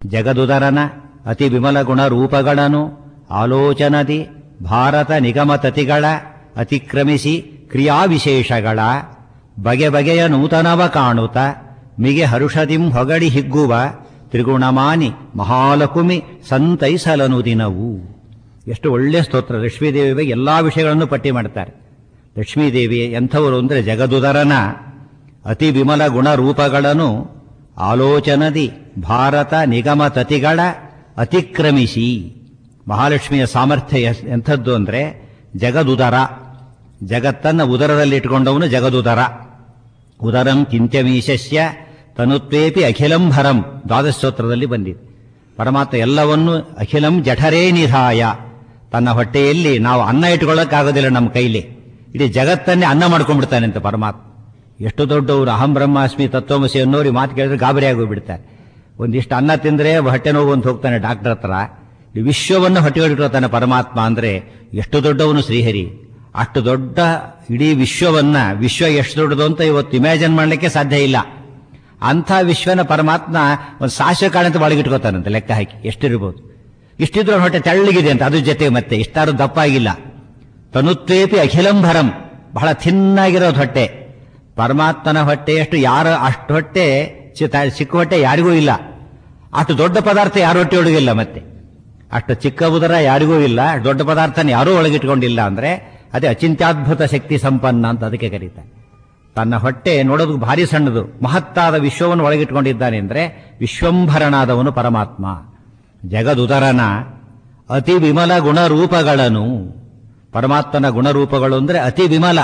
ಜಗದುದರನ ಅತಿ ವಿಮಲ ಗುಣ ರೂಪಗಳನ್ನು ಆಲೋಚನದಿ ಭಾರತ ನಿಗಮತತಿಗಳ ಅತಿಕ್ರಮಿಸಿ ಕ್ರಿಯಾವಿಶೇಷಗಳ ಬಗೆ ಬಗೆಯ ನೂತನವ ಕಾಣುತ್ತ ಮಿಗೆ ಹರುಷದಿಂ ಹೊಗಡಿ ಹಿಗ್ಗುವ ತ್ರಿಗುಣಮಾನಿ ಮಹಾಲಕುಮಿ ಸಂತೈಸಲನು ದಿನವು ಎಷ್ಟು ಒಳ್ಳೆಯ ಸ್ತೋತ್ರ ಲಕ್ಷ್ಮೀದೇವಿ ಬಗ್ಗೆ ಎಲ್ಲಾ ವಿಷಯಗಳನ್ನು ಪಟ್ಟಿ ಮಾಡ್ತಾರೆ ಲಕ್ಷ್ಮೀದೇವಿ ಎಂಥವರು ಅಂದರೆ ಜಗದುದರನ ಅತಿ ವಿಮಲ ಗುಣ ರೂಪಗಳನ್ನು ಆಲೋಚನದಿ ಭಾರತ ನಿಗಮ ತತಿಗಳ ಅತಿಕ್ರಮಿಸಿ ಮಹಾಲಕ್ಷ್ಮಿಯ ಸಾಮರ್ಥ್ಯ ಎಸ್- ಎಂಥದ್ದು ಅಂದರೆ ಜಗದುದರ ಜಗತ್ತನ್ನ ಉದರದಲ್ಲಿಟ್ಟುಕೊಂಡವನು ಜಗದುದರ ಉದರಂ ಕಿಂತ್ಯಮೀಶಸ್ಯ ತನುತ್ವೇಪಿ ಅಖಿಲಂಭರಂ ದ್ವಾದಶೋತ್ರದಲ್ಲಿ ಬಂದಿದೆ ಪರಮಾತ್ಮ ಎಲ್ಲವನ್ನೂ ಅಖಿಲಂ ಜಠರೇ ನಿಧಾಯ ತನ್ನ ಹೊಟ್ಟೆಯಲ್ಲಿ ನಾವು ಅನ್ನ ಇಟ್ಕೊಳ್ಳೋಕ್ಕಾಗೋದಿಲ್ಲ ನಮ್ಮ ಕೈಲಿ ಇಡೀ ಜಗತ್ತನ್ನೇ ಅನ್ನ ಮಾಡ್ಕೊಂಡ್ಬಿಡ್ತಾನೆ ಅಂತ ಪರಮಾತ್ಮ ಎಷ್ಟು ದೊಡ್ಡವರು ಅಹಂ ಬ್ರಹ್ಮಾಸ್ಮಿ ತತ್ವಮಸಿ ಅನ್ನೋರು ಈ ಮಾತು ಕೇಳಿದ್ರೆ ಗಾಬರಿ ಆಗೋಗ್ಬಿಡ್ತಾರೆ ಒಂದಿಷ್ಟು ಅನ್ನ ತಿಂದ್ರೆ ಹೊಟ್ಟೆ ನೋವು ಅಂತ ಹೋಗ್ತಾನೆ ಡಾಕ್ಟರ್ ಹತ್ರ ಈ ವಿಶ್ವವನ್ನು ಹೊಟ್ಟೆಗಿಟ್ಕೊಳ್ತಾನೆ ಪರಮಾತ್ಮ ಅಂದ್ರೆ ಎಷ್ಟು ದೊಡ್ಡವನು ಶ್ರೀಹರಿ ಅಷ್ಟು ದೊಡ್ಡ ಇಡೀ ವಿಶ್ವವನ್ನ ವಿಶ್ವ ಎಷ್ಟು ದೊಡ್ಡದು ಅಂತ ಇವತ್ತು ಇಮ್ಯಾಜಿನ್ ಮಾಡಲಿಕ್ಕೆ ಸಾಧ್ಯ ಇಲ್ಲ ಅಂಥ ವಿಶ್ವನ ಪರಮಾತ್ಮ ಒಂದು ಸಾಸಿವೆ ಕಾಳಂತ ಒಳಗಿಟ್ಕೋತಾನಂತೆ ಲೆಕ್ಕ ಹಾಕಿ ಎಷ್ಟಿರ್ಬೋದು ಇಷ್ಟಿದ್ರು ಅವ್ನ ಹೊಟ್ಟೆ ತೆಳ್ಳಗಿದೆ ಅಂತ ಅದ್ರ ಜೊತೆಗೆ ಮತ್ತೆ ಇಷ್ಟಾರು ದಪ್ಪ ಆಗಿಲ್ಲ ತನುತ್ವೇಪಿ ಅಖಿಲಂಭರಂ ಬಹಳ ಥಿನ್ನಾಗಿರೋದು ಹೊಟ್ಟೆ ಪರಮಾತ್ಮನ ಹೊಟ್ಟೆಯಷ್ಟು ಯಾರ ಅಷ್ಟು ಹೊಟ್ಟೆ ಚಿ- ತ- ಚಿಕ್ಕ ಹೊಟ್ಟೆ ಯಾರಿಗೂ ಇಲ್ಲ ಅಷ್ಟು ದೊಡ್ಡ ಪದಾರ್ಥ ಯಾರ ಹೊಟ್ಟೆ ಒಳಗಿಲ್ಲ ಮತ್ತೆ ಅಷ್ಟು ಚಿಕ್ಕ ಉದರ ಯಾರಿಗೂ ಇಲ್ಲ ಅಷ್ಟು ದೊಡ್ಡ ಪದಾರ್ಥನ ಯಾರೂ ಒಳಗಿಟ್ಕೊಂಡಿಲ್ಲ ಅಂದ್ರೆ ಅದೇ ಅಚಿಂತ್ಯಾದ್ಭುತ ಶಕ್ತಿ ಸಂಪನ್ನ ಅಂತ ಅದಕ್ಕೆ ಕರೀತಾರೆ ತನ್ನ ಹೊಟ್ಟೆ ನೋಡೋದಕ್ಕೆ ಭಾರಿ ಸಣ್ಣದು ಮಹತ್ತಾದ ವಿಶ್ವವನ್ನು ಒಳಗಿಟ್ಕೊಂಡಿದ್ದಾನೆ ಅಂದ್ರೆ ವಿಶ್ವಂಭರನಾದವನು ಪರಮಾತ್ಮ ಜಗದುದರನ ಅತಿ ವಿಮಲ ಗುಣರೂಪಗಳನ್ನು ಪರಮಾತ್ಮನ ಗುಣರೂಪಗಳು ಅಂದ್ರೆ ಅತಿ ವಿಮಲ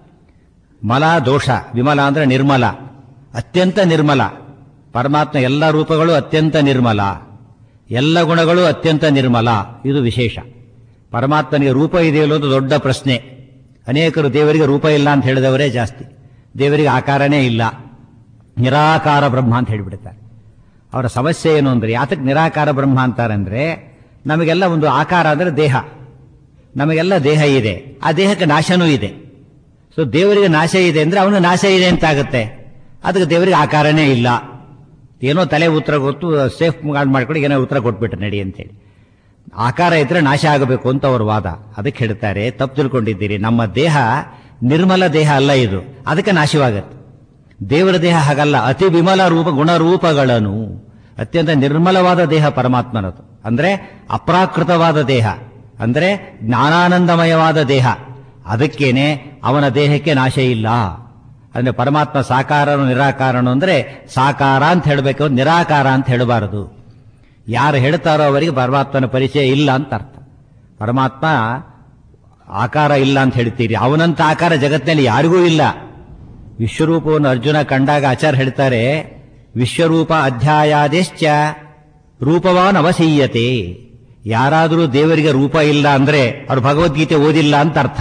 ಮಲ ದೋಷ ವಿಮಲ ಅಂದ್ರೆ ನಿರ್ಮಲ ಅತ್ಯಂತ ನಿರ್ಮಲ ಪರಮಾತ್ಮ ಎಲ್ಲ ರೂಪಗಳು ಅತ್ಯಂತ ನಿರ್ಮಲ ಎಲ್ಲ ಗುಣಗಳು ಅತ್ಯಂತ ನಿರ್ಮಲ ಇದು ವಿಶೇಷ ಪರಮಾತ್ಮನಿಗೆ ರೂಪ ಇದೆಯಲ್ಲೋ ಅದು ದೊಡ್ಡ ಪ್ರಶ್ನೆ ಅನೇಕರು ದೇವರಿಗೆ ರೂಪ ಇಲ್ಲ ಅಂತ ಹೇಳಿದವರೇ ಜಾಸ್ತಿ ದೇವರಿಗೆ ಆಕಾರನೇ ಇಲ್ಲ ನಿರಾಕಾರ ಬ್ರಹ್ಮ ಅಂತ ಹೇಳಿಬಿಡ್ತಾರೆ ಅವರ ಸಮಸ್ಯೆ ಏನು ಅಂದ್ರೆ ಯಾತಕ್ಕೆ ನಿರಾಕಾರ ಬ್ರಹ್ಮ ಅಂತಾರಂದ್ರೆ ನಮಗೆಲ್ಲ ಒಂದು ಆಕಾರ ಅಂದ್ರೆ ದೇಹ ನಮಗೆಲ್ಲ ದೇಹ ಇದೆ ಆ ದೇಹಕ್ಕೆ ನಾಶನೂ ಇದೆ ಸೊ ದೇವರಿಗೆ ನಾಶ ಇದೆ ಅಂದ್ರೆ ಅವನು ನಾಶ ಇದೆ ಅಂತ ಆಗುತ್ತೆ ಅದಕ್ಕೆ ದೇವರಿಗೆ ಆಕಾರನೇ ಇಲ್ಲ ಏನೋ ತಲೆ ಉತ್ತರ ಗೊತ್ತು ಸೇಫ್ ಮಾಡ್ಕೊಂಡು ಏನೋ ಉತ್ತರ ಕೊಟ್ಬಿಟ್ರೆ ನಡಿ ಅಂತೇಳಿ ಆಕಾರ ಇದ್ರೆ ನಾಶ ಆಗಬೇಕು ಅಂತ ಅವ್ರ ವಾದ ಅದಕ್ಕೆ ಹೇಳ್ತಾರೆ ತಪ್ಪು ತಿಳ್ಕೊಂಡಿದ್ದೀರಿ ನಮ್ಮ ದೇಹ ನಿರ್ಮಲ ದೇಹ ಅಲ್ಲ ಇದು ಅದಕ್ಕೆ ನಾಶವಾಗತ್ತೆ ದೇವರ ದೇಹ ಹಾಗಲ್ಲ ಅತಿ ವಿಮಲ ರೂಪ ಗುಣರೂಪಗಳನ್ನು ಅತ್ಯಂತ ನಿರ್ಮಲವಾದ ದೇಹ ಪರಮಾತ್ಮನದು ಅಂದ್ರೆ ಅಪ್ರಾಕೃತವಾದ ದೇಹ ಅಂದ್ರೆ ಜ್ಞಾನಾನಂದಮಯವಾದ ದೇಹ ಅದಕ್ಕೇನೆ ಅವನ ದೇಹಕ್ಕೆ ನಾಶ ಇಲ್ಲ ಅಂದ್ರೆ ಪರಮಾತ್ಮ ಸಾಕಾರನು ನಿರಾಕಾರನು ಅಂದ್ರೆ ಸಾಕಾರ ಅಂತ ಹೇಳಬೇಕು ನಿರಾಕಾರ ಅಂತ ಹೇಳಬಾರದು ಯಾರು ಹೇಳ್ತಾರೋ ಅವರಿಗೆ ಪರಮಾತ್ಮನ ಪರಿಚಯ ಇಲ್ಲ ಅಂತ ಅರ್ಥ ಪರಮಾತ್ಮ ಆಕಾರ ಇಲ್ಲ ಅಂತ ಹೇಳ್ತೀರಿ ಅವನಂತ ಆಕಾರ ಜಗತ್ತಿನಲ್ಲಿ ಯಾರಿಗೂ ಇಲ್ಲ ವಿಶ್ವರೂಪವನ್ನು ಅರ್ಜುನ ಕಂಡಾಗ ಆಚಾರ್ಯ ಹೇಳ್ತಾರೆ ವಿಶ್ವರೂಪ ಅಧ್ಯಾಯಾದೇಶ್ಚ ರೂಪವಾನ್ ಅವಸೀಯತೆ ಯಾರಾದರೂ ದೇವರಿಗೆ ರೂಪ ಇಲ್ಲ ಅಂದ್ರೆ ಅವ್ರು ಭಗವದ್ಗೀತೆ ಓದಿಲ್ಲ ಅಂತ ಅರ್ಥ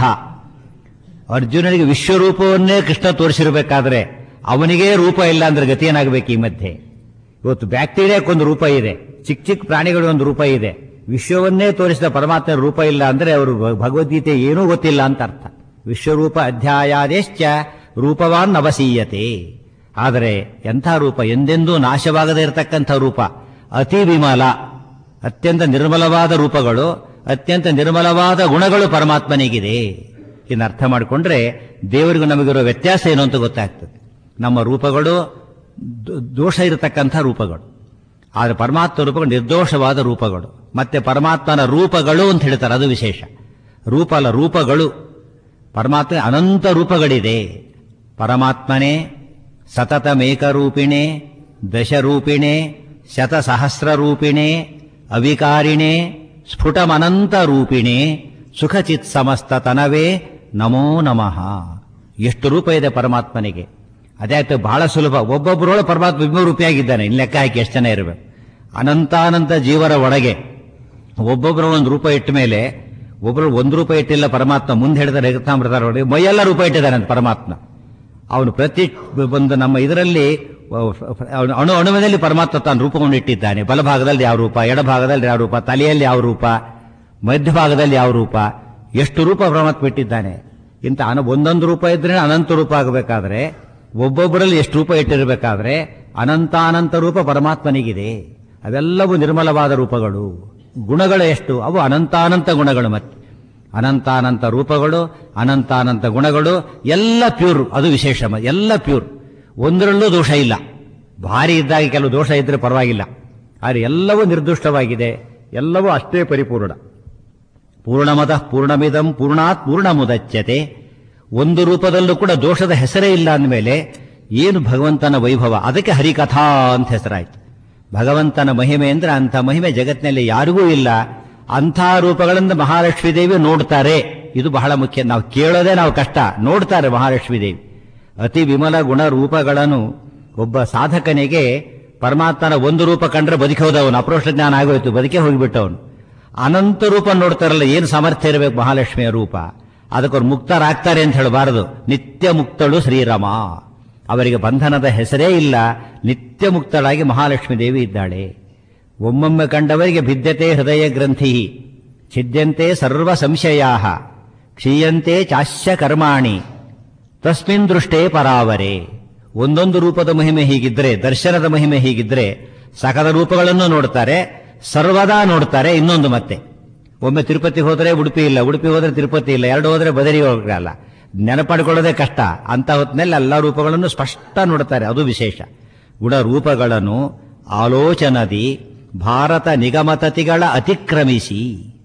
ಅರ್ಜುನನಿಗೆ ವಿಶ್ವರೂಪವನ್ನೇ ಕೃಷ್ಣ ತೋರಿಸಿರ್ಬೇಕಾದ್ರೆ ಅವನಿಗೇ ರೂಪ ಇಲ್ಲ ಅಂದ್ರೆ ಗತಿ ಏನಾಗಬೇಕು ಈ ಮಧ್ಯೆ ಇವತ್ತು ಬ್ಯಾಕ್ಟೀರಿಯಾಕ್ಕೊಂದು ರೂಪ ಇದೆ ಚಿಕ್ಕ ಚಿಕ್ಕ ಪ್ರಾಣಿಗಳಿಗೆ ಒಂದು ರೂಪ ಇದೆ ವಿಶ್ವವನ್ನೇ ತೋರಿಸಿದ ಪರಮಾತ್ಮನ ರೂಪ ಇಲ್ಲ ಅಂದ್ರೆ ಅವರು ಭಗವದ್ಗೀತೆ ಏನೂ ಗೊತ್ತಿಲ್ಲ ಅಂತ ಅರ್ಥ ವಿಶ್ವರೂಪ ಅಧ್ಯಾಯಾದೇಶ್ಚ ರೂಪವಾನ್ ಅವಸೀಯತೆ ಆದರೆ ಎಂಥ ರೂಪ ಎಂದೆಂದೂ ನಾಶವಾಗದೇ ಇರತಕ್ಕಂಥ ರೂಪ ಅತಿ ವಿಮಲ ಅತ್ಯಂತ ನಿರ್ಮಲವಾದ ರೂಪಗಳು ಅತ್ಯಂತ ನಿರ್ಮಲವಾದ ಗುಣಗಳು ಪರಮಾತ್ಮನಿಗಿದೆ ಇನ್ನು ಅರ್ಥ ಮಾಡಿಕೊಂಡ್ರೆ ದೇವರಿಗೂ ನಮಗಿರೋ ವ್ಯತ್ಯಾಸ ಏನು ಅಂತ ಗೊತ್ತಾಗ್ತದೆ ನಮ್ಮ ರೂಪಗಳು ದೋ- ದೋಷ ಇರತಕ್ಕಂಥ ರೂಪಗಳು ಆದರೆ ಪರಮಾತ್ಮ ರೂಪಗಳು ನಿರ್ದೋಷವಾದ ರೂಪಗಳು ಮತ್ತೆ ಪರಮಾತ್ಮನ ರೂಪಗಳು ಅಂತ ಹೇಳ್ತಾರೆ ಅದು ವಿಶೇಷ ರೂಪ ಅಲ್ಲ ರೂಪಗಳು ಪರಮಾತ್ಮ ಅನಂತ ರೂಪಗಳಿದೆ ಪರಮಾತ್ಮನೇ ಸತತಮೇಕರೂಪಿಣೆ ದಶರೂಪಿಣೆ ಶತಸಹಸ್ರ ರೂಪಿಣೆ ಅವಿಕಾರಿಣೆ ಸ್ಫುಟಮನಂತ ರೂಪಿಣೆ ಸುಖಚಿತ್ ಸಮಸ್ತ ತನವೇ ನಮೋ ನಮಃ ಎಷ್ಟು ರೂಪ ಇದೆ ಪರಮಾತ್ಮನಿಗೆ ಅದೇ ಆಯ್ತು ಬಹಳ ಸುಲಭ ಒಬ್ಬೊಬ್ಬರೊಳಗೆ ಪರಮಾತ್ಮ ವಿಭೂರೂಪಿಯಾಗಿದ್ದಾನೆ ಇನ್ನು ಲೆಕ್ಕ ಹಾಕಿ ಎಷ್ಟು ಜನ ಇರಬೇಕು ಅನಂತಾನಂತ ಜೀವರ ಒಳಗೆ ಒಬ್ಬೊಬ್ಬರ ಒಂದು ರೂಪ ಇಟ್ಟ ಮೇಲೆ ಒಬ್ಬರು ಒಂದು ರೂಪ ಇಟ್ಟಿಲ್ಲ ಪರಮಾತ್ಮ ಮುಂದೆ ಹೇಳಿದ ರಘುತಾಮೃತರ ಒಳಗೆ ಮೈಯೆಲ್ಲ ರೂಪ ಇಟ್ಟಿದ್ದಾನೆ ಪರಮಾತ್ಮ ಅವನು ಪ್ರತಿ ಒಂದು ನಮ್ಮ ಇದರಲ್ಲಿ ಅವನು ಅಣು ಅಣುವಿನಲ್ಲಿ ಪರಮಾತ್ಮ ತಾನು ರೂಪವನ್ನು ಇಟ್ಟಿದ್ದಾನೆ ಬಲಭಾಗದಲ್ಲಿ ಯಾವ ರೂಪ ಎಡಭಾಗದಲ್ಲಿ ಯಾವ ರೂಪ ತಲೆಯಲ್ಲಿ ಯಾವ ರೂಪ ಮಧ್ಯಭಾಗದಲ್ಲಿ ಯಾವ ರೂಪ ಎಷ್ಟು ರೂಪ ಪರಮಾತ್ಮ ಇಟ್ಟಿದ್ದಾನೆ ಇಂಥ ಅನ ಒಂದೊಂದು ರೂಪ ಇದ್ರೆ ಅನಂತ ರೂಪ ಆಗಬೇಕಾದ್ರೆ ಒಬ್ಬೊಬ್ಬರಲ್ಲಿ ಎಷ್ಟು ರೂಪ ಇಟ್ಟಿರಬೇಕಾದ್ರೆ ಅನಂತಾನಂತ ರೂಪ ಪರಮಾತ್ಮನಿಗಿದೆ ಅವೆಲ್ಲವೂ ನಿರ್ಮಲವಾದ ರೂಪಗಳು ಗುಣಗಳು ಎಷ್ಟು ಅವು ಅನಂತಾನಂತ ಗುಣಗಳು ಮತ್ತೆ ಅನಂತಾನಂತ ರೂಪಗಳು ಅನಂತಾನಂತ ಗುಣಗಳು ಎಲ್ಲ ಪ್ಯೂರ್ ಅದು ವಿಶೇಷ ಮ- ಎಲ್ಲ ಪ್ಯೂರ್ ಒಂದರಲ್ಲೂ ದೋಷ ಇಲ್ಲ ಭಾರಿ ಇದ್ದಾಗ ಕೆಲವು ದೋಷ ಇದ್ರೆ ಪರವಾಗಿಲ್ಲ ಆದರೆ ಎಲ್ಲವೂ ನಿರ್ದುಷ್ಟವಾಗಿದೆ ಎಲ್ಲವೂ ಅಷ್ಟೇ ಪರಿಪೂರ್ಣ ಪೂರ್ಣಮದ ಪೂರ್ಣಮಿದಂ ಪೂರ್ಣಾತ್ ಪೂರ್ಣಮುದಚ್ಯತೆ ಒಂದು ರೂಪದಲ್ಲೂ ಕೂಡ ದೋಷದ ಹೆಸರೇ ಇಲ್ಲ ಅಂದಮೇಲೆ ಏನು ಭಗವಂತನ ವೈಭವ ಅದಕ್ಕೆ ಹರಿಕಥಾ ಅಂತ ಹೆಸರಾಯ್ತು ಭಗವಂತನ ಮಹಿಮೆ ಅಂದ್ರೆ ಅಂಥ ಮಹಿಮೆ ಜಗತ್ತಿನಲ್ಲಿ ಯಾರಿಗೂ ಇಲ್ಲ ಅಂಥ ರೂಪಗಳಿಂದ ಮಹಾಲಕ್ಷ್ಮೀ ದೇವಿ ನೋಡ್ತಾರೆ ಇದು ಬಹಳ ಮುಖ್ಯ ನಾವು ಕೇಳೋದೇ ನಾವು ಕಷ್ಟ ನೋಡ್ತಾರೆ ಮಹಾಲಕ್ಷ್ಮೀ ದೇವಿ ಅತಿ ವಿಮಲ ಗುಣ ರೂಪಗಳನ್ನು ಒಬ್ಬ ಸಾಧಕನಿಗೆ ಪರಮಾತ್ಮನ ಒಂದು ರೂಪ ಕಂಡ್ರೆ ಬದುಕಿ ಹೋದವನು ಅಪ್ರೋಷ್ಟ ಜ್ಞಾನ ಆಗೋಯ್ತು ಬದುಕೇ ಹೋಗಿಬಿಟ್ಟವನು ಅನಂತ ರೂಪ ನೋಡ್ತಾರಲ್ಲ ಏನು ಸಾಮರ್ಥ್ಯ ಇರಬೇಕು ಮಹಾಲಕ್ಷ್ಮಿಯ ರೂಪ ಅದಕ್ಕೊರು ಮುಕ್ತರಾಗ್ತಾರೆ ಅಂತ ಹೇಳಬಾರದು ನಿತ್ಯ ಮುಕ್ತಳು ಶ್ರೀರಾಮ ಅವರಿಗೆ ಬಂಧನದ ಹೆಸರೇ ಇಲ್ಲ ನಿತ್ಯ ಮುಕ್ತಳಾಗಿ ಮಹಾಲಕ್ಷ್ಮೀ ದೇವಿ ಇದ್ದಾಳೆ ಒಮ್ಮೊಮ್ಮೆ ಕಂಡವರಿಗೆ ಭಿದ್ಯತೆ ಹೃದಯ ಗ್ರಂಥಿ ಛಿದ್ಯಂತೆ ಸರ್ವ ಸಂಶಯಾ ಕ್ಷೀಯಂತೆ ಚಾಶ್ಯ ಕರ್ಮಾಣಿ ತಸ್ಮಿನ್ ದೃಷ್ಟೇ ಪರಾವರೆ ಒಂದೊಂದು ರೂಪದ ಮಹಿಮೆ ಹೀಗಿದ್ರೆ ದರ್ಶನದ ಮಹಿಮೆ ಹೀಗಿದ್ರೆ ಸಕಲ ರೂಪಗಳನ್ನು ನೋಡ್ತಾರೆ ಸರ್ವದಾ ನೋಡ್ತಾರೆ ಇನ್ನೊಂದು ಮತ್ತೆ ಒಮ್ಮೆ ತಿರುಪತಿ ಹೋದರೆ ಉಡುಪಿ ಇಲ್ಲ ಉಡುಪಿ ಹೋದ್ರೆ ತಿರುಪತಿ ಇಲ್ಲ ಎರಡು ಹೋದ್ರೆ ಬದರಿ ಹೋಗಲ್ಲ ನೆನಪಡ್ಕೊಳ್ಳೋದೇ ಕಷ್ಟ ಅಂತ ಹೊತ್ತಿನಲ್ಲಿ ಎಲ್ಲ ರೂಪಗಳನ್ನು ಸ್ಪಷ್ಟ ನೋಡ್ತಾರೆ ಅದು ವಿಶೇಷ ಗುಣ ರೂಪಗಳನ್ನು ಆಲೋಚನದಿ ಭಾರತ ನಿಗಮತತಿಗಳ ಅತಿಕ್ರಮಿಸಿ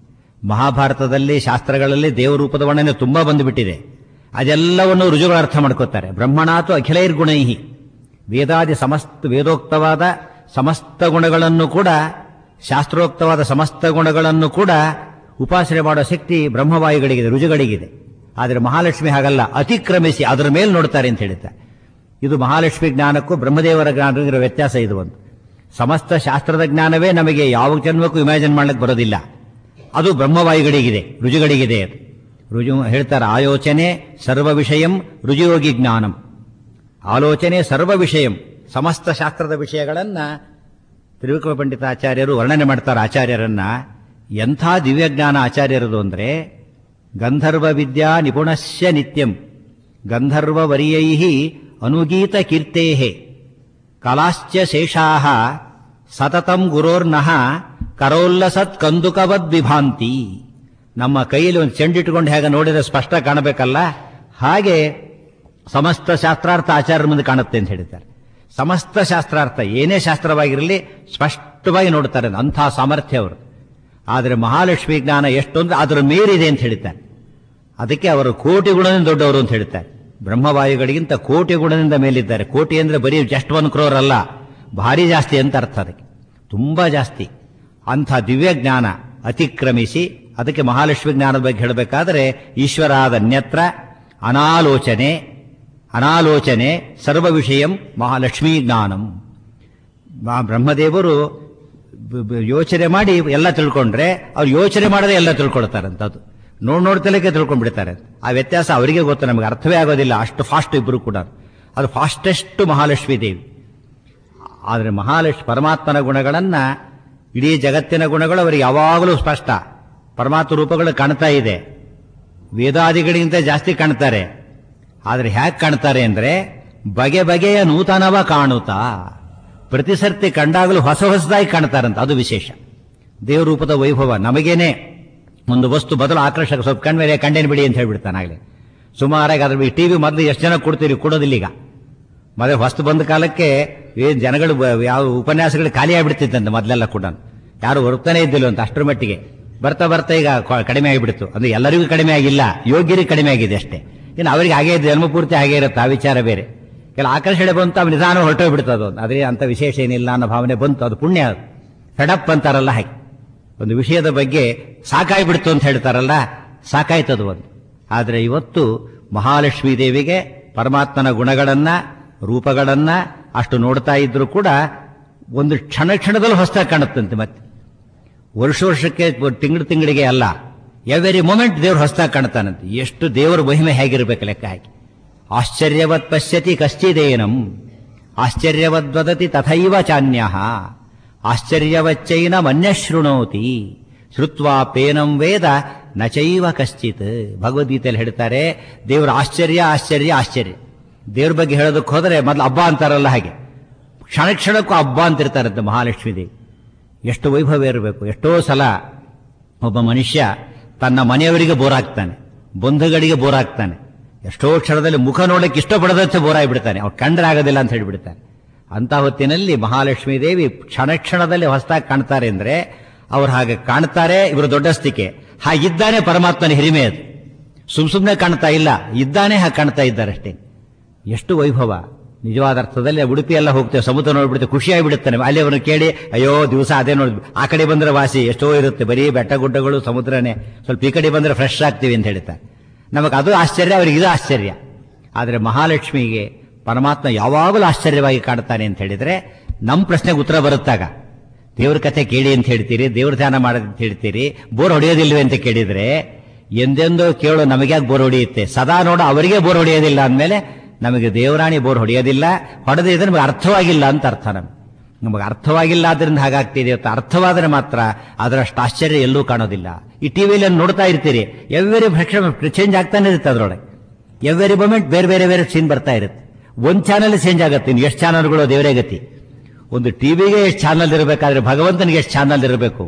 ಮಹಾಭಾರತದಲ್ಲಿ ಶಾಸ್ತ್ರಗಳಲ್ಲಿ ದೇವರೂಪದ ವರ್ಣನೆ ತುಂಬಾ ಬಂದುಬಿಟ್ಟಿದೆ ಅದೆಲ್ಲವನ್ನು ರುಜುಗಳು ಅರ್ಥ ಮಾಡ್ಕೋತಾರೆ ಬ್ರಹ್ಮಣಾತು ಅಖಿಲೈರ್ಗುಣೈಹಿ ವೇದಾದಿ ಸಮಸ್ತ ವೇದೋಕ್ತವಾದ ಸಮಸ್ತ ಗುಣಗಳನ್ನು ಕೂಡ ಶಾಸ್ತ್ರೋಕ್ತವಾದ ಸಮಸ್ತ ಗುಣಗಳನ್ನು ಕೂಡ ಉಪಾಸನೆ ಮಾಡೋ ಶಕ್ತಿ ಬ್ರಹ್ಮವಾಯುಗಳಿಗಿದೆ ರುಜುಗಳಿಗಿದೆ ಆದರೆ ಮಹಾಲಕ್ಷ್ಮಿ ಹಾಗಲ್ಲ ಅತಿಕ್ರಮಿಸಿ ಅದರ ಮೇಲೆ ನೋಡ್ತಾರೆ ಅಂತ ಹೇಳ್ತಾರೆ ಇದು ಮಹಾಲಕ್ಷ್ಮಿ ಜ್ಞಾನಕ್ಕೂ ಬ್ರಹ್ಮದೇವರ ಜ್ಞಾನಕ್ಕೂ ಇರೋ ವ್ಯತ್ಯಾಸ ಇದು ಒಂದು ಸಮಸ್ತ ಶಾಸ್ತ್ರದ ಜ್ಞಾನವೇ ನಮಗೆ ಯಾವ ಜನ್ಮಕ್ಕೂ ಇಮ್ಯಾಜಿನ್ ಮಾಡ್ಲಿಕ್ಕೆ ಬರೋದಿಲ್ಲ ಅದು ಬ್ರಹ್ಮವಾಯುಗಳಿಗಿದೆ ರುಜುಗಳಿಗಿದೆ ಅದು. ರುಜು ಹೇಳ್ತಾರೆ ಆಯೋಚನೆ ಸರ್ವ ವಿಷಯಂ ರುಜುಯೋಗಿ ಜ್ಞಾನಂ ಆಲೋಚನೆ ಸರ್ವ ವಿಷಯಂ ಸಮಸ್ತ ಶಾಸ್ತ್ರದ ವಿಷಯಗಳನ್ನ ತ್ರಿವಿಕ್ರಮ ಪಂಡಿತಾಚಾರ್ಯರು ವರ್ಣನೆ ಮಾಡ್ತಾರೆ ಆಚಾರ್ಯರನ್ನ ಎಂಥ ದಿವ್ಯಜ್ಞಾನ ಆಚಾರ್ಯರದು ಅಂದ್ರೆ ಗಂಧರ್ವ ವಿದ್ಯಾ ನಿಪುಣಸ್ಯ ನಿತ್ಯಂ ಗಂಧರ್ವ ವರಿಯೈ ಅನುಗೀತ ಕೀರ್ತೇ ಕಲಾಶ್ಚ ಶೇಷಾ ಸತತಂ ಗುರೋರ್ನಃ ಕರೋಲ್ಲಸತ್ ಕಂದುಕವದ್ ವಿಭಾಂತಿ ನಮ್ಮ ಕೈಯಲ್ಲಿ ಒಂದು ಚೆಂಡಿಟ್ಟುಕೊಂಡು ಹೇಗೆ ನೋಡಿದ್ರೆ ಸ್ಪಷ್ಟ ಕಾಣಬೇಕಲ್ಲ ಹಾಗೆ ಸಮಸ್ತ ಶಾಸ್ತ್ರಾರ್ಥ ಆಚಾರ್ಯರ ಮುಂದೆ ಕಾಣುತ್ತೆ ಅಂತ ಹೇಳ್ತಾರೆ ಸಮಸ್ತ ಶಾಸ್ತ್ರಾರ್ಥ ಏನೇ ಶಾಸ್ತ್ರವಾಗಿರಲಿ ಸ್ಪಷ್ಟವಾಗಿ ನೋಡ್ತಾರೆ ಅಂಥ ಸಾಮರ್ಥ್ಯ ಅವರು ಆದರೆ ಮಹಾಲಕ್ಷ್ಮಿ ಜ್ಞಾನ ಎಷ್ಟು ಅಂದ್ರೆ ಅದರ ಮೇರಿದೆ ಅಂತ ಹೇಳ್ತಾರೆ ಅದಕ್ಕೆ ಅವರು ಕೋಟಿ ಗುಣದಿಂದ ದೊಡ್ಡವರು ಅಂತ ಹೇಳ್ತಾರೆ ಬ್ರಹ್ಮವಾಯುಗಳಿಗಿಂತ ಕೋಟಿ ಗುಣದಿಂದ ಮೇಲಿದ್ದಾರೆ ಕೋಟಿ ಅಂದ್ರೆ ಬರೀ ಜಸ್ಟ್ ಒನ್ ಕ್ರೋರ್ ಅಲ್ಲ ಭಾರಿ ಜಾಸ್ತಿ ಅಂತ ಅರ್ಥ ಅದಕ್ಕೆ ತುಂಬಾ ಜಾಸ್ತಿ ಅಂಥ ದಿವ್ಯ ಜ್ಞಾನ ಅತಿಕ್ರಮಿಸಿ ಅದಕ್ಕೆ ಮಹಾಲಕ್ಷ್ಮಿ ಜ್ಞಾನದ ಬಗ್ಗೆ ಹೇಳಬೇಕಾದ್ರೆ ಈಶ್ವರಾದ ಅನ್ಯತ್ರ ಅನಾಲೋಚನೆ ಅನಾಲೋಚನೆ ಸರ್ವ ವಿಷಯಂ ಮಹಾಲಕ್ಷ್ಮೀ ಜ್ಞಾನಂ ಮಾ- ಬ್ರಹ್ಮದೇವರು ಬ- ಬ- ಯೋಚನೆ ಮಾಡಿ ಎಲ್ಲ ತಿಳ್ಕೊಂಡ್ರೆ ಅವ್ರು ಯೋಚನೆ ಮಾಡದೆ ಎಲ್ಲ ತಿಳ್ಕೊಳ್ತಾರಂತ ಅದು ನೋಡ್ ನೋಡ್ತಲಕ್ಕೆ ತಿಳ್ಕೊಂಡ್ಬಿಡ್ತಾರೆ ಆ ವ್ಯತ್ಯಾಸ ಅವರಿಗೆ ಗೊತ್ತು ನಮಗೆ ಅರ್ಥವೇ ಆಗೋದಿಲ್ಲ ಅಷ್ಟು ಫಾಸ್ಟ್ ಇಬ್ಬರು ಕೂಡ ಅದು ಫಾಸ್ಟೆಸ್ಟ್ ಮಹಾಲಕ್ಷ್ಮೀ ದೇವಿ ಆದರೆ ಮಹಾಲಕ್ಷ್ಮಿ ಪರಮಾತ್ಮನ ಗುಣಗಳನ್ನ ಇಡೀ ಜಗತ್ತಿನ ಗುಣಗಳು ಅವರಿಗೆ ಯಾವಾಗಲೂ ಸ್ಪಷ್ಟ ಪರಮಾತ್ಮ ರೂಪಗಳು ಕಾಣ್ತಾ ಇದೆ ವೇದಾದಿಗಳಿಗಿಂತ ಜಾಸ್ತಿ ಕಾಣ್ತಾರೆ ಆದರೆ ಹ್ಯಾಕ್ ಕಾಣ್ತಾರೆ ಅಂದ್ರೆ ಬಗೆ ಬಗೆಯ ನೂತನವ ಕಾಣುತ್ತಾ ಪ್ರತಿ ಸರ್ತಿ ಕಂಡಾಗಲೂ ಹೊಸ ಹೊಸದಾಗಿ ಕಾಣ್ತಾರಂತ ಅದು ವಿಶೇಷ ದೇವರೂಪದ ವೈಭವ ನಮಗೇನೆ ಒಂದು ವಸ್ತು ಬದಲು ಆಕರ್ಷಕ ಸ್ವಲ್ಪ ಕಣ್ಮೇಲೆ ಕಂಡೇನು ಬಿಡಿ ಅಂತ ಹೇಳ್ಬಿಡ್ತಾನಾಗ್ಲಿ ಸುಮಾರಾಗಿ ಅದ್ರ ಟಿವಿ ಮೊದಲು ಎಷ್ಟು ಜನ ಕೊಡ್ತೀರಿ ಕೊಡೋದಿಲ್ಲ ಈಗ ಮೊದಲು ಹೊಸ್ತು ಬಂದ ಕಾಲಕ್ಕೆ ಏನ್ ಜನಗಳು ಬ- ಯಾವ ಉಪನ್ಯಾಸಗಳು ಖಾಲಿ ಆಗ್ಬಿಡ್ತಿತ್ತಂತೆ ಮೊದಲೆಲ್ಲ ಕೂಡ ಯಾರು ಹೊರತಾನೆ ಇದ್ದಿಲ್ಲ ಅಂತ ಅಷ್ಟರ ಮಟ್ಟಿಗೆ ಬರ್ತಾ ಬರ್ತಾ ಈಗ ಕ- ಕಡಿಮೆ ಆಗಿಬಿಡ್ತು ಅಂದ್ರೆ ಎಲ್ಲರಿಗೂ ಕಡಿಮೆ ಆಗಿಲ್ಲ ಯೋಗ್ಯರಿಗೆ ಕಡಿಮೆ ಆಗಿದೆ ಅಷ್ಟೇ ಇನ್ನು ಅವರಿಗೆ ಹಾಗೆ ಜನ್ಮ ಪೂರ್ತಿ ಹಾಗೆ ಇರುತ್ತೆ ಆ ವಿಚಾರ ಬೇರೆ ಕೆಲ ಆಕರ್ಷಣೆ ಬಂತು ಅವ್ ನಿಧಾನ ಹೊರಟೋಗ್ಬಿಡ್ತು ಅದು ಅದೇ ಅಂತ ವಿಶೇಷ ಏನಿಲ್ಲ ಅನ್ನೋ ಭಾವನೆ ಬಂತು ಅದು ಪುಣ್ಯ ಅದು ಫೆಡಪ್ ಅಂತಾರಲ್ಲ ಹಾಗೆ ಒಂದು ವಿಷಯದ ಬಗ್ಗೆ ಸಾಕಾಗ್ಬಿಡ್ತು ಅಂತ ಹೇಳ್ತಾರಲ್ಲ ಸಾಕಾಯ್ತದು ಒಂದು ಆದರೆ ಇವತ್ತು ಮಹಾಲಕ್ಷ್ಮೀ ದೇವಿಗೆ ಪರಮಾತ್ಮನ ಗುಣಗಳನ್ನ ರೂಪಗಳನ್ನ ಅಷ್ಟು ನೋಡ್ತಾ ಇದ್ರು ಕೂಡ ಒಂದು ಕ್ಷಣ ಕ್ಷಣದಲ್ಲಿ ಹೊಸದಾಗಿ ಕಾಣುತ್ತಂತೆ ಮತ್ತೆ ವರ್ಷ ವರ್ಷಕ್ಕೆ ತಿಂಗಳು ತಿಂಗಳಿಗೆ ಅಲ್ಲ ಎವರಿ ಮೊಮೆಂಟ್ ದೇವ್ರು ಹೊಸದಾಗಿ ಕಾಣ್ತಾನಂತೆ ಎಷ್ಟು ದೇವರ ಮಹಿಮೆ ಹೇಗಿರ್ಬೇಕು ಲೆಕ್ಕ ಹಾಕಿ ಆಶ್ಚರ್ಯವತ್ ಪಶ್ಯತಿ ಕಶ್ಚಿದೇನಂ ಆಶ್ಚರ್ಯವದ್ವದತಿ ತಥೈವ ಚಾನ್ಯ ಆಶ್ಚರ್ಯವಚ್ಚೈನ ಮನ್ಯಶೃಣೋತಿ ಶ್ರುತ್ವಾ ಪೇನಂ ವೇದ ನಚೈವ ಕಶ್ಚಿತ್ ಭಗವದ್ಗೀತೆಯಲ್ಲಿ ಹೇಳ್ತಾರೆ ದೇವರ ಆಶ್ಚರ್ಯ ಆಶ್ಚರ್ಯ ಆಶ್ಚರ್ಯ ದೇವ್ರ ಬಗ್ಗೆ ಹೇಳೋದಕ್ಕೆ ಹೋದರೆ ಮೊದಲು ಹಬ್ಬ ಅಂತಾರಲ್ಲ ಹಾಗೆ ಕ್ಷಣ ಕ್ಷಣಕ್ಕೂ ಹಬ್ಬ ಅಂತಿರ್ತಾರಂತೆ ಮಹಾಲಕ್ಷ್ಮೀ ದೇವಿ ಎಷ್ಟು ವೈಭವ ಇರಬೇಕು ಎಷ್ಟೋ ಸಲ ಒಬ್ಬ ಮನುಷ್ಯ ತನ್ನ ಮನೆಯವರಿಗೆ ಬೋರ್ ಆಗ್ತಾನೆ ಬಂಧುಗಳಿಗೆ ಬೋರ್ ಆಗ್ತಾನೆ ಎಷ್ಟೋ ಕ್ಷಣದಲ್ಲಿ ಮುಖ ನೋಡಕ್ಕೆ ಇಷ್ಟಪಡದಂತೆ ಬೋರ್ ಆಗಿಬಿಡ್ತಾನೆ ಅವ್ರು ಕಂಡ್ರೆ ಆಗೋದಿಲ್ಲ ಅಂತ ಹೇಳಿಬಿಡ್ತಾನೆ ಅಂತ ಹೊತ್ತಿನಲ್ಲಿ ಮಹಾಲಕ್ಷ್ಮೀ ದೇವಿ ಕ್ಷಣ ಕ್ಷಣದಲ್ಲಿ ಹೊಸದಾಗಿ ಕಾಣ್ತಾರೆ ಅಂದ್ರೆ ಅವ್ರು ಹಾಗೆ ಕಾಣ್ತಾರೆ ಇವರು ದೊಡ್ಡಸ್ತಿಕೆ ಹಾಗಿದ್ದಾನೆ ಪರಮಾತ್ಮನ ಹಿರಿಮೆ ಅದು ಸುಮ್ ಸುಮ್ಮನೆ ಕಾಣ್ತಾ ಇಲ್ಲ ಇದ್ದಾನೆ ಹಾಗೆ ಕಾಣ್ತಾ ಇದ್ದಾರೆ ಅಷ್ಟೇ ಎಷ್ಟು ವೈಭವ ನಿಜವಾದ ಅರ್ಥದಲ್ಲಿ ಉಡುಪಿ ಎಲ್ಲ ಹೋಗ್ತೇವೆ ಸಮುದ್ರ ನೋಡ್ಬಿಡ್ತೇವೆ ಖುಷಿಯಾಗಿ ಬಿಡುತ್ತಾನೆ ಅಲ್ಲಿ ಅವನು ಕೇಳಿ ಅಯ್ಯೋ ದಿವಸ ಅದೇ ನೋಡಿ ಆ ಕಡೆ ಬಂದ್ರೆ ವಾಸಿ ಎಷ್ಟೋ ಇರುತ್ತೆ ಬರೀ ಬೆಟ್ಟ ಗುಡ್ಡಗಳು ಸಮುದ್ರನೇ ಸ್ವಲ್ಪ ಈ ಕಡೆ ಬಂದ್ರೆ ಫ್ರೆಶ್ ಆಗ್ತೀವಿ ಅಂತ ಹೇಳ್ತಾರೆ ನಮಗೆ ಅದು ಆಶ್ಚರ್ಯ ಅವರಿಗೆ ಇದು ಆಶ್ಚರ್ಯ ಆದರೆ ಮಹಾಲಕ್ಷ್ಮಿಗೆ ಪರಮಾತ್ಮ ಯಾವಾಗಲೂ ಆಶ್ಚರ್ಯವಾಗಿ ಕಾಣ್ತಾನೆ ಅಂತ ಹೇಳಿದ್ರೆ ನಮ್ಮ ಪ್ರಶ್ನೆಗೆ ಉತ್ತರ ಬರುತ್ತಾಗ ದೇವ್ರ ಕಥೆ ಕೇಳಿ ಅಂತ ಹೇಳ್ತೀರಿ ದೇವ್ರ ಧ್ಯಾನ ಮಾಡೋದು ಅಂತ ಹೇಳ್ತೀರಿ ಬೋರ್ ಹೊಡೆಯೋದಿಲ್ವೇ ಅಂತ ಕೇಳಿದ್ರೆ ಎಂದೆಂದೋ ಕೇಳೋ ನಮಗ್ಯಾಕೆ ಬೋರ್ ಹೊಡೆಯುತ್ತೆ ಸದಾ ನೋಡ ಅವರಿಗೆ ಬೋರ್ ಹೊಡೆಯೋದಿಲ್ಲ ಅಂದಮೇಲೆ ನಮಗೆ ದೇವರಾಣಿ ಬೋರ್ ಹೊಡೆಯೋದಿಲ್ಲ ಹೊಡೆದಿದ್ರೆ ನಮಗೆ ಅರ್ಥವಾಗಿಲ್ಲ ಅಂತ ಅರ್ಥ ನಮಗೆ ನಮಗೆ ಅರ್ಥವಾಗಿಲ್ಲ ಆದ್ರಿಂದ ಹಾಗಾಗ್ತಿದೆ ಅಂತ ಅರ್ಥವಾದರೆ ಮಾತ್ರ ಅದರಷ್ಟು ಆಶ್ಚರ್ಯ ಎಲ್ಲೂ ಕಾಣೋದಿಲ್ಲ ಈ ಟಿವಿಯಲ್ಲಿ ನೋಡ್ತಾ ಇರ್ತೀರಿ ಎವ್ರಿ ಚೇಂಜ್ ಆಗ್ತಾನೆ ಇರುತ್ತೆ ಅದರೊಳಗೆ ಎವ್ರಿ ಮೊಮೆಂಟ್ ಬೇರೆ ಬೇರೆ ಬೇರೆ ಸೀನ್ ಬರ್ತಾ ಇರುತ್ತೆ ಒಂದು ಚಾನಲ್ ಚೇಂಜ್ ಆಗುತ್ತೆ ಇನ್ನು ಎಷ್ಟು ಚಾನಲ್ಗಳು ದೇವರೇ ಗತಿ ಒಂದು ಟಿವಿಗೆ ಎಷ್ಟು ಚಾನಲ್ ಇರಬೇಕಾದ್ರೆ ಭಗವಂತನಿಗೆ ಎಷ್ಟು ಚಾನಲ್ ಇರಬೇಕು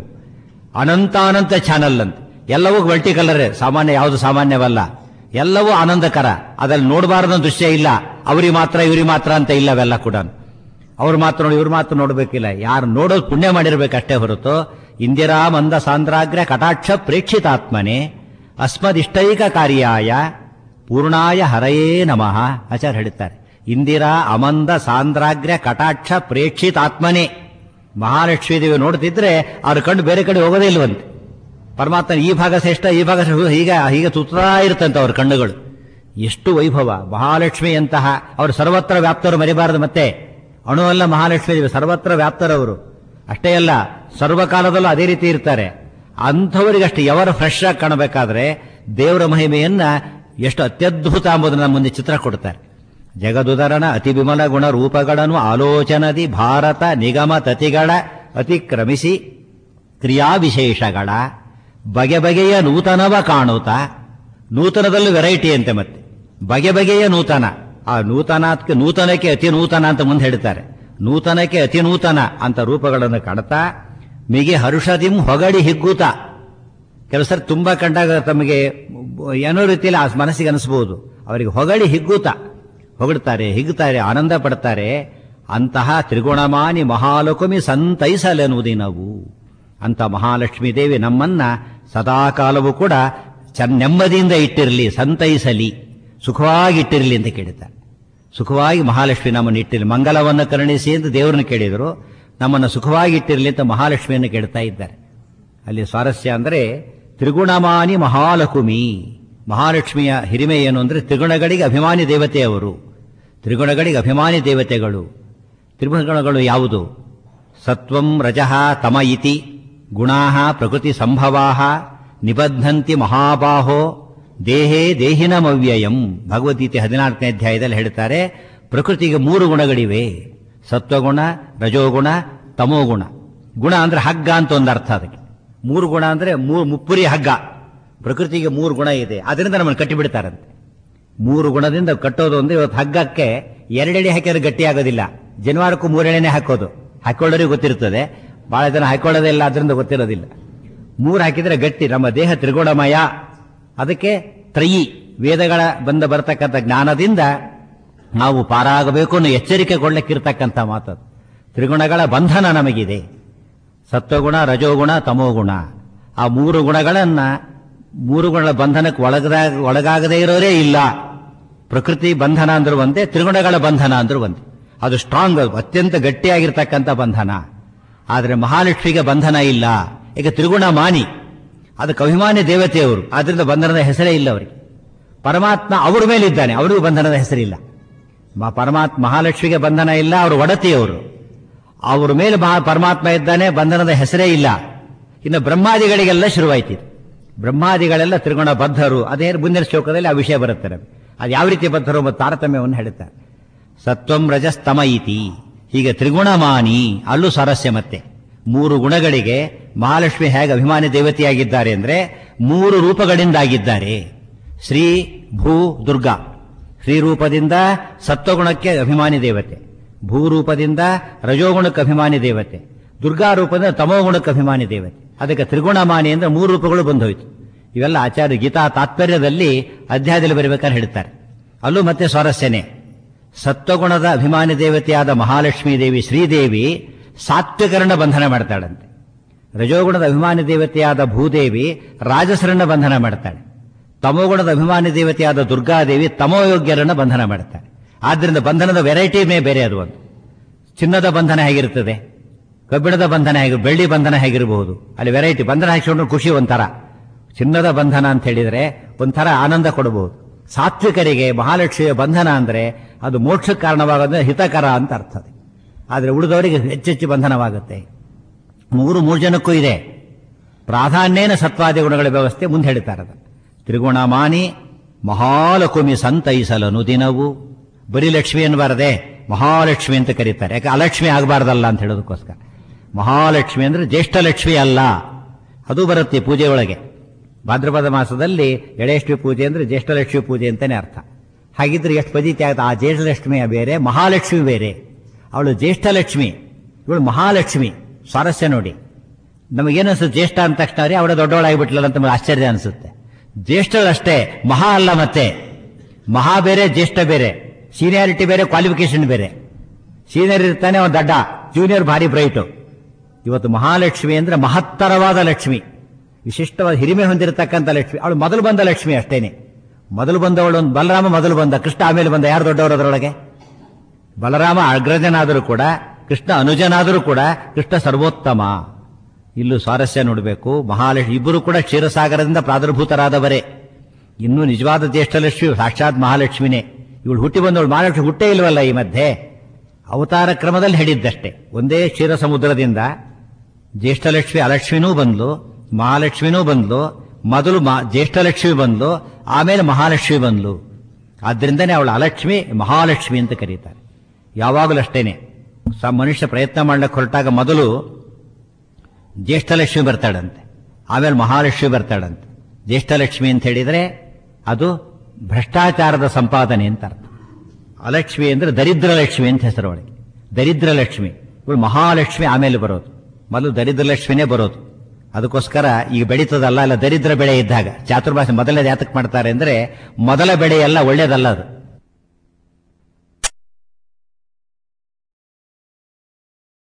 ಅನಂತ ಅನಂತ ಚಾನಲ್ ಅಂತ ಎಲ್ಲವೂ ಮಲ್ಟಿ ಕಲರ್ ಸಾಮಾನ್ಯ ಯಾವುದು ಸಾಮಾನ್ಯವಲ್ಲ ಎಲ್ಲವೂ ಆನಂದಕರ ಅದ್ರಲ್ಲಿ ನೋಡಬಾರದು ದೃಶ್ಯ ಇಲ್ಲ ಅವರಿಗೆ ಮಾತ್ರ ಇವರಿಗೆ ಮಾತ್ರ ಅಂತ ಇಲ್ಲ ಅವೆಲ್ಲ ಕೂಡ ಅವ್ರು ಮಾತ್ರ ನೋಡಿ ಇವ್ರು ಮಾತ್ರ ನೋಡಬೇಕಿಲ್ಲ ಯಾರು ನೋಡೋದು ಪುಣ್ಯ ಮಾಡಿರ್ಬೇಕಷ್ಟೇ ಹೊರತು ಇಂದಿರಾ ಮಂದ ಸಾಂದ್ರಾಗ್ರ ಕಟಾಕ್ಷ ಪ್ರೇಕ್ಷಿತಾತ್ಮನೆ ಅಸ್ಮದಿಷ್ಟೈಕ ಕಾರ್ಯಾಯ ಪೂರ್ಣಾಯ ಹರಯೇ ನಮಃ ಆಚಾರ್ಯ ಹೇಳ್ತಾರೆ ಇಂದಿರಾ ಅಮಂದ ಸಾಂದ್ರಾಗ್ರ ಕಟಾಕ್ಷ ಪ್ರೇಕ್ಷಿತಾತ್ಮನೆ ಮಹಾಲಕ್ಷ್ಮೀ ದೇವಿ ನೋಡ್ತಿದ್ರೆ ಅವ್ರ ಕಣ್ಣು ಬೇರೆ ಕಡೆ ಹೋಗೋದೇ ಇಲ್ವಂತೆ ಪರಮಾತ್ಮ ಈ ಭಾಗ ಶ್ರೇಷ್ಠ ಈ ಭಾಗ ಶ್ರೇಷ್ಠ ಹೀಗೆ ಹೀಗೆ ತುತ್ತಾ ಇರ್ತಂತೆ ಅವ್ರ ಕಣ್ಣುಗಳು ಎಷ್ಟು ವೈಭವ ಮಹಾಲಕ್ಷ್ಮಿಯಂತಹ ಅವರು ಸರ್ವತ್ರ ವ್ಯಾಪ್ತರು ಮರಿಬಾರದು ಮತ್ತೆ ಅಣುವಲ್ಲ ಮಹಾಲಕ್ಷ್ಮೀ ದೇವಿ ಸರ್ವತ್ರ ವ್ಯಾಪ್ತರವರು ಅಷ್ಟೇ ಅಲ್ಲ ಸರ್ವಕಾಲದಲ್ಲೂ ಅದೇ ರೀತಿ ಇರ್ತಾರೆ ಅಂಥವರಿಗಷ್ಟೇ ಯವರ ಫ್ರೆಶ್ ಆಗಿ ಕಾಣಬೇಕಾದ್ರೆ ದೇವರ ಮಹಿಮೆಯನ್ನ ಎಷ್ಟು ಅತ್ಯದ್ಭುತ ಎಂಬುದನ್ನು ನಮ್ಮ ಮುಂದೆ ಚಿತ್ರ ಕೊಡ್ತಾರೆ ಜಗದುದರನ ಅತಿ ವಿಮಲ ಗುಣ ರೂಪಗಳನ್ನು ಆಲೋಚನದಿ ಭಾರತ ನಿಗಮ ತತಿಗಳ ಅತಿಕ್ರಮಿಸಿ ಕ್ರಿಯಾವಿಶೇಷಗಳ ಬಗೆ ಬಗೆಯ ನೂತನವ ಕಾಣುತ್ತಾ ನೂತನದಲ್ಲೂ ವೆರೈಟಿ ಅಂತೆ ಮತ್ತೆ ಬಗೆ ಬಗೆಯ ನೂತನ ಆ ನೂತನಕ್ಕೆ ನೂತನಕ್ಕೆ ಅತಿ ನೂತನ ಅಂತ ಮುಂದೆ ಹೇಳ್ತಾರೆ ನೂತನಕ್ಕೆ ಅತಿ ನೂತನ ಅಂತ ರೂಪಗಳನ್ನು ಕಾಣ್ತಾ ಮಿಗೆ ಹರುಷದಿಂ ಹೊಗಡಿ ಹಿಗ್ಗುತ್ತಾ ಕೆಲವು ಸರಿ ತುಂಬಾ ಕಂಡಾಗ ತಮಗೆ ಏನೋ ರೀತಿಯಲ್ಲಿ ಆ ಮನಸ್ಸಿಗೆ ಅನಿಸಬಹುದು ಅವರಿಗೆ ಹೊಗಳಿ ಹಿಗ್ಗುತ್ತ ಹೊಗಳ್ತಾರೆ ಹಿಗ್ತಾರೆ ಆನಂದ ಪಡ್ತಾರೆ ಅಂತಹ ತ್ರಿಗುಣಮಾನಿ ಮಹಾಲಕುಮಿ ಸಂತೈಸಲೆನ್ನುವುದಿನವು ಅಂತ ಮಹಾಲಕ್ಷ್ಮೀ ದೇವಿ ನಮ್ಮನ್ನ ಸದಾಕಾಲವೂ ಕೂಡ ಚೆನ್ನ ನೆಮ್ಮದಿಯಿಂದ ಇಟ್ಟಿರಲಿ ಸಂತೈಸಲಿ ಸುಖವಾಗಿ ಇಟ್ಟಿರಲಿ ಅಂತ ಕೇಳುತ್ತಾರೆ ಸುಖವಾಗಿ ಮಹಾಲಕ್ಷ್ಮಿ ನಮ್ಮನ್ನು ಇಟ್ಟಿರಲಿ ಮಂಗಲವನ್ನು ಕರುಣಿಸಿ ಎಂದು ದೇವರನ್ನು ಕೇಳಿದರು ನಮ್ಮನ್ನು ಸುಖವಾಗಿ ಇಟ್ಟಿರಲಿ ಅಂತ ಮಹಾಲಕ್ಷ್ಮಿಯನ್ನು ಕೇಳ್ತಾ ಇದ್ದಾರೆ ಅಲ್ಲಿ ಸ್ವಾರಸ್ಯ ಅಂದರೆ ತ್ರಿಗುಣಮಾನಿ ಮಹಾಲಕುಮಿ ಮಹಾಲಕ್ಷ್ಮಿಯ ಹಿರಿಮೆ ಏನು ಅಂದರೆ ತ್ರಿಗುಣಗಳಿಗೆ ಅಭಿಮಾನಿ ದೇವತೆಯವರು ತ್ರಿಗುಣಗಳಿಗೆ ಅಭಿಮಾನಿ ದೇವತೆಗಳು ತ್ರಿಗುಣಗಳು ಯಾವುದು ಸತ್ವಂ ರಜಃ ತಮ ಇತಿ ಗುಣಾ ಪ್ರಕೃತಿ ಸಂಭವಾ ನಿಬದ್ಧಂತಿ ಮಹಾಬಾಹೋ ದೇಹೇ ದೇಹಿನಮವ್ಯಯಂ ಭಗವದ್ಗೀತೆ ಹದಿನಾಲ್ಕನೇ ಅಧ್ಯಾಯದಲ್ಲಿ ಹೇಳ್ತಾರೆ ಪ್ರಕೃತಿಗೆ ಮೂರು ಗುಣಗಳಿವೆ ಸತ್ವಗುಣ ರಜೋಗುಣ ತಮೋಗುಣ ಗುಣ ಅಂದ್ರೆ ಹಗ್ಗ ಅಂತ ಒಂದು ಅರ್ಥ ಅದಕ್ಕೆ ಮೂರು ಗುಣ ಅಂದ್ರೆ ಮೂರು ಮುಪ್ಪುರಿ ಹಗ್ಗ ಪ್ರಕೃತಿಗೆ ಮೂರು ಗುಣ ಇದೆ ಅದರಿಂದ ನಮ್ಮನ್ನು ಕಟ್ಟಿಬಿಡ್ತಾರಂತೆ ಮೂರು ಗುಣದಿಂದ ಕಟ್ಟೋದು ಅಂದ್ರೆ ಇವತ್ತು ಹಗ್ಗಕ್ಕೆ ಎರಡೆಡೆ ಹಾಕಿದ್ರೆ ಗಟ್ಟಿ ಆಗೋದಿಲ್ಲ ಜನಿವಾರಕ್ಕೂ ಮೂರೆಳೆನೆ ಹಾಕೋದು ಹಾಕೊಳ್ಳೋರಿಗೆ ಗೊತ್ತಿರ್ತದೆ ಬಹಳ ಜನ ಹಾಕೊಳ್ಳೋದೇ ಇಲ್ಲ ಅದರಿಂದ ಗೊತ್ತಿರೋದಿಲ್ಲ ಮೂರು ಹಾಕಿದ್ರೆ ಗಟ್ಟಿ ನಮ್ಮ ದೇಹ ತ್ರಿಗುಣಮಯ ಅದಕ್ಕೆ ತ್ರಯಿ ವೇದಗಳ ಬಂದ ಬರತಕ್ಕಂಥ ಜ್ಞಾನದಿಂದ ನಾವು ಪಾರಾಗಬೇಕು ಅನ್ನೋ ಎಚ್ಚರಿಕೆ ಕೊಡ್ಲಿಕ್ಕಿರ್ತಕ್ಕಂಥ ಮಾತದು ತ್ರಿಗುಣಗಳ ಬಂಧನ ನಮಗಿದೆ ಸತ್ವಗುಣ ರಜೋಗುಣ ತಮೋಗುಣ ಆ ಮೂರು ಗುಣಗಳನ್ನ ಮೂರು ಗುಣಗಳ ಬಂಧನಕ್ಕೆ ಒಳಗದಾಗ ಒಳಗಾಗದೇ ಇರೋರೇ ಇಲ್ಲ ಪ್ರಕೃತಿ ಬಂಧನ ಅಂದ್ರೂ ಒಂದೇ ತ್ರಿಗುಣಗಳ ಬಂಧನ ಅಂದ್ರೂ ಒಂದೇ ಅದು ಸ್ಟ್ರಾಂಗ್ ಅತ್ಯಂತ ಗಟ್ಟಿಯಾಗಿರ್ತಕ್ಕಂಥ ಬಂಧನ ಆದರೆ ಮಹಾಲಕ್ಷ್ಮಿಗೆ ಬಂಧನ ಇಲ್ಲ ಈಗ ತ್ರಿಗುಣ ಮಾನಿ ಅದಕ್ಕೆ ಅಭಿಮಾನಿ ದೇವತೆಯವರು ಆದ್ರಿಂದ ಬಂಧನದ ಹೆಸರೇ ಇಲ್ಲ ಅವರಿಗೆ ಪರಮಾತ್ಮ ಅವ್ರ ಮೇಲಿದ್ದಾನೆ ಅವರಿಗೂ ಬಂಧನದ ಹೆಸರಿಲ್ಲ ಮ- ಪರಮಾತ್ಮ ಮಹಾಲಕ್ಷ್ಮಿಗೆ ಬಂಧನ ಇಲ್ಲ ಅವರು ಒಡತಿಯವರು ಅವ್ರ ಮೇಲೆ ಮಹಾ ಪರಮಾತ್ಮ ಇದ್ದಾನೆ ಬಂಧನದ ಹೆಸರೇ ಇಲ್ಲ ಇನ್ನು ಬ್ರಹ್ಮಾದಿಗಳಿಗೆಲ್ಲ ಶುರುವಾಯ್ತು ಇದು. ಬ್ರಹ್ಮಾದಿಗಳೆಲ್ಲ ತ್ರಿಗುಣ ಬದ್ಧರು ಅದೇ ಮುಂದಿನ ಶ್ಲೋಕದಲ್ಲಿ ಆ ವಿಷಯ ಬರುತ್ತೆ ನಮಗೆ ಅದು ಯಾವ ರೀತಿ ಬದ್ಧರು ಮತ್ತು ತಾರತಮ್ಯವನ್ನು ಹೇಳುತ್ತಾರೆ ಸತ್ವಂ ರಜಸ್ತಮ ಇತಿ ಹೀಗೆ ತ್ರಿಗುಣಮಾನಿ ಅಲ್ಲೂ ಸ್ವಾರಸ್ಯ ಮತ್ತೆ ಮೂರು ಗುಣಗಳಿಗೆ ಮಹಾಲಕ್ಷ್ಮಿ ಹೇಗೆ ಅಭಿಮಾನಿ ದೇವತೆಯಾಗಿದ್ದಾರೆ ಅಂದ್ರೆ ಮೂರು ರೂಪಗಳಿಂದಾಗಿದ್ದಾರೆ ಶ್ರೀ ಭೂ ದುರ್ಗಾ ಶ್ರೀರೂಪದಿಂದ ಸತ್ವಗುಣಕ್ಕೆ ಅಭಿಮಾನಿ ದೇವತೆ ಭೂರೂಪದಿಂದ ರಜೋಗುಣಕ್ಕೆ ಅಭಿಮಾನಿ ದೇವತೆ ದುರ್ಗಾ ರೂಪ ಅಂದ್ರೆ ತಮೋಗುಣಕ್ಕೆ ಅಭಿಮಾನಿ ದೇವತೆ ಅದಕ್ಕೆ ತ್ರಿಗುಣಮಾನಿ ಅಂದ್ರೆ ಮೂರು ರೂಪಗಳು ಬಂದೋಯ್ತು ಇವೆಲ್ಲ ಆಚಾರ್ಯ ಗೀತಾ ತಾತ್ಪರ್ಯದಲ್ಲಿ ಅಧ್ಯಾಯದಲ್ಲಿ ಬರಬೇಕಾದ್ರೆ ಹೇಳ್ತಾರೆ ಅಲ್ಲೂ ಮತ್ತೆ ಸ್ವಾರಸ್ಯನೇ ಸತ್ವಗುಣದ ಅಭಿಮಾನಿ ದೇವತೆಯಾದ ಮಹಾಲಕ್ಷ್ಮೀ ದೇವಿ ಶ್ರೀದೇವಿ ಸಾತ್ವಿಕರನ್ನ ಬಂಧನ ಮಾಡ್ತಾಳಂತೆ ರಜೋಗುಣದ ಅಭಿಮಾನಿ ದೇವತೆಯಾದ ಭೂದೇವಿ ರಾಜಸರನ್ನ ಬಂಧನ ಮಾಡ್ತಾಳೆ ತಮೋಗುಣದ ಅಭಿಮಾನಿ ದೇವತೆಯಾದ ದುರ್ಗಾದೇವಿ ತಮೋಯೋಗ್ಯರನ್ನ ಬಂಧನ ಮಾಡ್ತಾಳೆ ಆದ್ರಿಂದ ಬಂಧನದ ವೆರೈಟಿನೇ ಬೇರೆ ಅದು ಒಂದು ಚಿನ್ನದ ಬಂಧನ ಹೇಗಿರ್ತದೆ ಕಬ್ಬಿಣದ ಬಂಧನ ಹೇಗೆ ಬೆಳ್ಳಿ ಬಂಧನ ಹೇಗಿರಬಹುದು ಅಲ್ಲಿ ವೆರೈಟಿ ಬಂಧನ ಹಾಕಿಕೊಂಡು ಖುಷಿ ಒಂಥರ ಚಿನ್ನದ ಬಂಧನ ಅಂತ ಹೇಳಿದ್ರೆ ಒಂಥರ ಆನಂದ ಕೊಡಬಹುದು ಸಾತ್ವಿಕರಿಗೆ ಮಹಾಲಕ್ಷ್ಮಿಯ ಬಂಧನ ಅಂದ್ರೆ ಅದು ಮೋಕ್ಷಕ್ಕೆ ಕಾರಣವಾಗೋದ್ರೆ ಹಿತಕರ ಅಂತ ಅರ್ಥ ಅದು. ಆದ್ರೆ ಉಳಿದವರಿಗೆ ಹೆಚ್ಚೆಚ್ಚು ಬಂಧನವಾಗುತ್ತೆ ಮೂರು ಮೂರು ಜನಕ್ಕೂ ಇದೆ ಪ್ರಾಧಾನ್ಯನ ಸತ್ವಾದಿ ಗುಣಗಳ ವ್ಯವಸ್ಥೆ ಮುಂದೆ ಹೇಳ್ತಾರೆ ಅದನ್ನು ತ್ರಿಗುಣಮಾನಿ ಮಹಾಲಕುಮಿ ಸಂತೈಸಲನು ದಿನವು ಬರೀ ಲಕ್ಷ್ಮಿ ಅನ್ನಬಾರದೆ ಮಹಾಲಕ್ಷ್ಮಿ ಅಂತ ಕರೀತಾರೆ ಯಾಕೆ ಅಲಕ್ಷ್ಮಿ ಆಗಬಾರ್ದಲ್ಲ ಅಂತ ಹೇಳೋದಕ್ಕೋಸ್ಕರ ಮಹಾಲಕ್ಷ್ಮಿ ಅಂದ್ರೆ ಜ್ಯೇಷ್ಠ ಲಕ್ಷ್ಮಿ ಅಲ್ಲ ಅದು ಬರುತ್ತೆ ಪೂಜೆ ಒಳಗೆ ಭಾದ್ರಪದ ಮಾಸದಲ್ಲಿ ಎಳೆಯಷ್ಟಿ ಪೂಜೆ ಅಂದ್ರೆ ಜ್ಯೇಷ್ಠಲಕ್ಷ್ಮಿ ಪೂಜೆ ಅಂತಾನೆ ಅರ್ಥ ಹಾಗಿದ್ರೆ ಎಷ್ಟು ಪದ್ಧತಿ ಆಗುತ್ತೆ ಆ ಜ್ಯೇಷ್ಠಲಕ್ಷ್ಮಿಯ ಬೇರೆ ಮಹಾಲಕ್ಷ್ಮಿ ಬೇರೆ ಅವಳು ಜ್ಯೇಷ್ಠಲಕ್ಷ್ಮಿ ಇವಳು ಮಹಾಲಕ್ಷ್ಮಿ ಸ್ವಾರಸ್ಯ ನೋಡಿ ನಮಗೇನಿಸುತ್ತೆ ಜ್ಯೇಷ್ಠ ಅಂದ ತಕ್ಷಣ ರೀ ಅವಳ ದೊಡ್ಡವಳಾಗಿಬಿಟ್ಲಲ್ಲ ಅಂತ ನಮಗೆ ಆಶ್ಚರ್ಯ ಅನಿಸುತ್ತೆ ಜ್ಯೇಷ್ಠಳಷ್ಟೇ ಮಹಾ ಅಲ್ಲ ಮತ್ತೆ ಮಹಾ ಬೇರೆ ಜ್ಯೇಷ್ಠ ಬೇರೆ ಸೀನಿಯಾರಿಟಿ ಬೇರೆ ಕ್ವಾಲಿಫಿಕೇಶನ್ ಬೇರೆ ಸೀನಿಯರ್ ಇರ್ತಾನೆ ಅವನು ದಡ್ಡ ಜೂನಿಯರ್ ಭಾರಿ ಬ್ರೈಟು ಇವತ್ತು ಮಹಾಲಕ್ಷ್ಮಿ ಅಂದ್ರೆ ಮಹತ್ತರವಾದ ಲಕ್ಷ್ಮಿ ವಿಶಿಷ್ಟವಾದ ಹಿರಿಮೆ ಹೊಂದಿರತಕ್ಕಂಥ ಲಕ್ಷ್ಮಿ ಅವಳು ಮೊದಲು ಬಂದ ಲಕ್ಷ್ಮಿ ಅಷ್ಟೇನೆ ಮೊದಲು ಬಂದವಳು ಒಂದು ಬಲರಾಮ ಮೊದಲು ಬಂದ ಕೃಷ್ಣ ಆಮೇಲೆ ಬಂದ ಯಾರು ದೊಡ್ಡವರು ಅದರೊಳಗೆ ಬಲರಾಮ ಅಗ್ರಜನಾದರೂ ಕೂಡ ಕೃಷ್ಣ ಅನುಜನಾದರೂ ಕೂಡ ಕೃಷ್ಣ ಸರ್ವೋತ್ತಮ ಇಲ್ಲೂ ಸ್ವಾರಸ್ಯ ನೋಡಬೇಕು ಮಹಾಲಕ್ಷ್ಮಿ ಇಬ್ಬರು ಕೂಡ ಕ್ಷೀರಸಾಗರದಿಂದ ಪ್ರಾದುರ್ಭೂತರಾದವರೇ ಇನ್ನೂ ನಿಜವಾದ ಜ್ಯೇಷ್ಠಲಕ್ಷ್ಮಿ ಸಾಕ್ಷಾತ್ ಮಹಾಲಕ್ಷ್ಮಿನೇ ಇವಳು ಹುಟ್ಟಿ ಬಂದವಳು ಮಹಾಲಕ್ಷ್ಮಿ ಹುಟ್ಟೇ ಇಲ್ವಲ್ಲ ಈ ಮಧ್ಯೆ ಅವತಾರ ಕ್ರಮದಲ್ಲಿ ಹೇಳಿದ್ದಷ್ಟೇ ಒಂದೇ ಕ್ಷೀರ ಸಮುದ್ರದಿಂದ ಜ್ಯೇಷ್ಠಲಕ್ಷ್ಮಿ ಅಲಕ್ಷ್ಮಿನೂ ಬಂದ್ಲು ಮಹಾಲಕ್ಷ್ಮಿನೂ ಬಂದ್ಲು ಮೊದಲು ಮಾ- ಜ್ಯೇಷ್ಠಲಕ್ಷ್ಮಿ ಬಂದ್ಲು ಆಮೇಲೆ ಮಹಾಲಕ್ಷ್ಮಿ ಬಂದ್ಲು ಆದ್ರಿಂದನೇ ಅವಳು ಅಲಕ್ಷ್ಮಿ ಮಹಾಲಕ್ಷ್ಮಿ ಅಂತ ಕರೀತಾರೆ ಯಾವಾಗಲೂ ಅಷ್ಟೇನೆ ಸ ಮನುಷ್ಯ ಪ್ರಯತ್ನ ಮಾಡ್ಲಿಕ್ಕೆ ಹೊರಟಾಗ ಮೊದಲು ಜ್ಯೇಷ್ಠಲಕ್ಷ್ಮಿ ಬರ್ತಾಳಂತೆ ಆಮೇಲೆ ಮಹಾಲಕ್ಷ್ಮಿ ಬರ್ತಾಳಂತೆ ಜ್ಯೇಷ್ಠಲಕ್ಷ್ಮಿ ಅಂತ ಹೇಳಿದ್ರೆ ಅದು ಭ್ರಷ್ಟಾಚಾರದ ಸಂಪಾದನೆ ಅಂತ ಅರ್ಥ ಅಲಕ್ಷ್ಮಿ ಅಂದ್ರೆ ದರಿದ್ರ ಲಕ್ಷ್ಮಿ ಅಂತ ಹೆಸರು ಅವಳಿಗೆ ದರಿದ್ರ ಲಕ್ಷ್ಮಿ ಇವಳು ಮಹಾಲಕ್ಷ್ಮಿ ಆಮೇಲೆ ಬರೋದು ಮೊದಲು ದರಿದ್ರ ಲಕ್ಷ್ಮಿನೇ ಬರೋದು ಅದಕ್ಕೋಸ್ಕರ ಈಗ ಬೆಳೀತದಲ್ಲ ಅಲ್ಲ ದರಿದ್ರ ಬೆಳೆ ಇದ್ದಾಗ ಚಾತುರ್ಮಾಸ ಮೊದಲನೇ ಯಾತಕ್ಕೆ ಮಾಡ್ತಾರೆ ಅಂದ್ರೆ ಮೊದಲ ಬೆಳೆ ಎಲ್ಲ ಒಳ್ಳೇದಲ್ಲ ಅದು